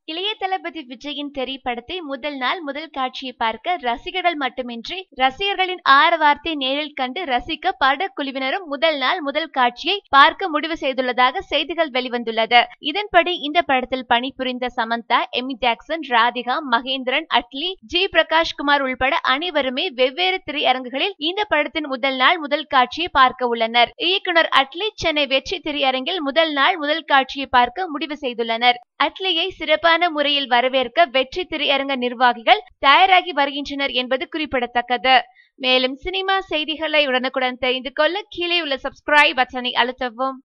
இளைய தளபதி விஜயின் தெரி படத்தை முதல் நாள் முதல் காட்சியை பார்க்க ரசிகர்கள் மட்டுமின்றி ரசிகர்களின் ஆரவாரத்தை நேரில் கண்டு ரசிக்க படக்குழுவினரும் முதல் நாள் முதல் காட்சியை பார்க்க முடிவு செய்துள்ளதாக செய்திகள் வெளிவந்துள்ளது இதன்படி இந்த படத்தில் பணிபுரிந்த Samantha Amy Jackson Radhika Mahendran Atlee G Prakash Kumar உள்பட அனைவருமே வெவ்வேறு திரையரங்குகளில் இந்த படத்தின் முதல் நாள் முதல் காட்சியை பார்க்க உள்ளனர் இயக்குனர் அட்லி சென்னை வெற்றி திரையரங்கில் முதல் நாள் முதல் காட்சியை பார்க்க முடிவு செய்துள்ளனர் அட்லியை சிறப்பான முறையில் வரவேற்க வெற்றி திரையரங்க நிர்வாகிகள் தயாராகி வருகின்றனர் என்பது குறிப்பிடத்தக்கது மேலும் சினிமா செய்திகளை உடனுக்குடன் தெரிந்து கொள்ள கீழே உள்ள சப்ஸ்கிரைப் பட்டனை அழுத்தவும்